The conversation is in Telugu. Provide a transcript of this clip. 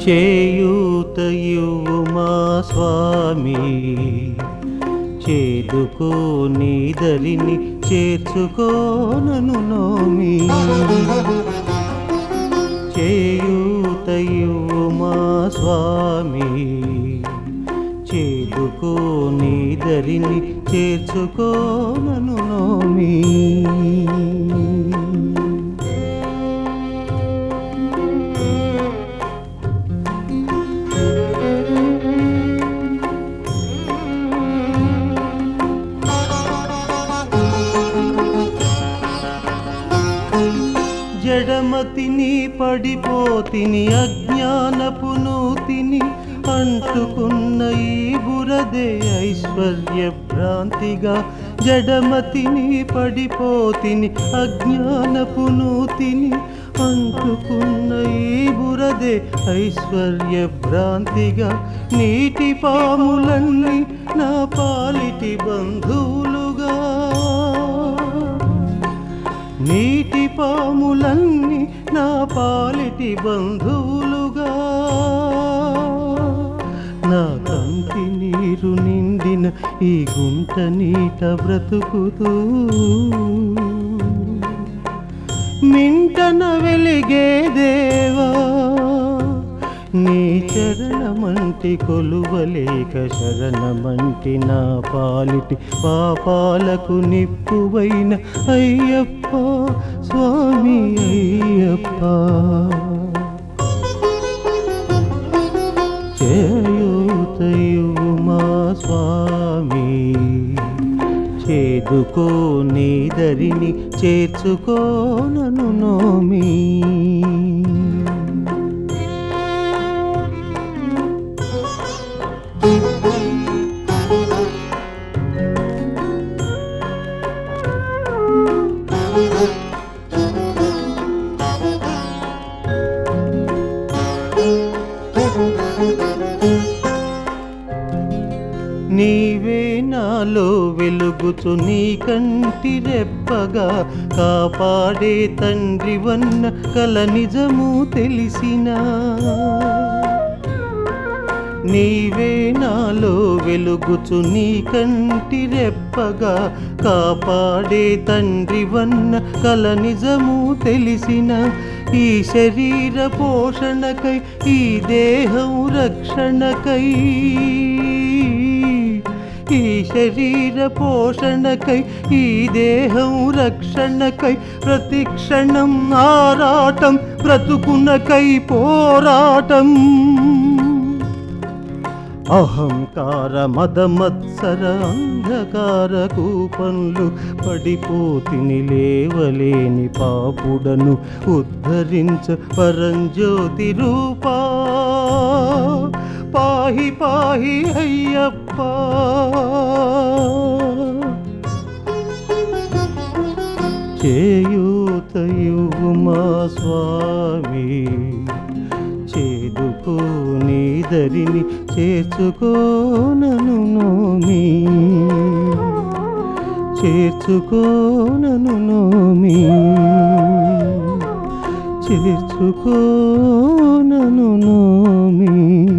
చేయూతయు మా స్వామి చేదుకో నీదరిని చేర్చుకోనను నోమి చేయూతయు మా స్వామి చేదుకో నీదరిని చేర్చుకోనను నోమి జడమతిని పడిపోతిని అజ్ఞానపు నూతిని అంటుకున్న ఈ బురదే ఐశ్వర్య భ్రాంతిగా జడమతిని పడిపోతిని అజ్ఞానపు నూతిని అంటుకున్న ఈ బురదే ఐశ్వర్య భ్రాంతిగా నీటి పాములన్నీ నా పాలిటి బంధువులుగా నీటి పాములన్నీ నా పాలిటి బంధువులుగా నా కంటి నీరు నిండిన ఈ గుంట నీట బ్రతుకుతూ మింటన వెలిగే దేవా నీ చరణమంటి కొలువలేక శరణమంటి నా పాలిటి పాపాలకు నిప్పువైన అయ్యప్ప స్వామి అయ్యప్ప చేయూతయు మా స్వామి చేదుకో నీదరిని చేర్చుకోనను నోమి నీవే నాలో వెలుగుచు నీ కంటి రెప్పగా కాపాడే తండ్రి వన్న కల నిజము తెలిసినా నీవే నాలో వెలుగుచు నీ కంటి రెప్పగా కాపాడే తండ్రి వన్న కల నిజము తెలిసిన ఈ శరీర పోషణకై ఈ దేహం రక్షణకై ఈ శరీర పోషణకై ఈ దేహం రక్షణకై ప్రతి క్షణం ఆరాటం బ్రతుకునకై పోరాటం అహంకార మదమత్సర అంధకార కూపంలు పడిపోతిని లేవలేని పాపుడను ఉద్ధరించ పరంజ్యోతి రూపా పాహి పాహి అయ్యప్ప చేయూతయు మా స్వామి చేదుకో నీదరిని చేర్చుకోనను నోమి చేర్చుకోనను నోమి చేర్చుకోనను నోమి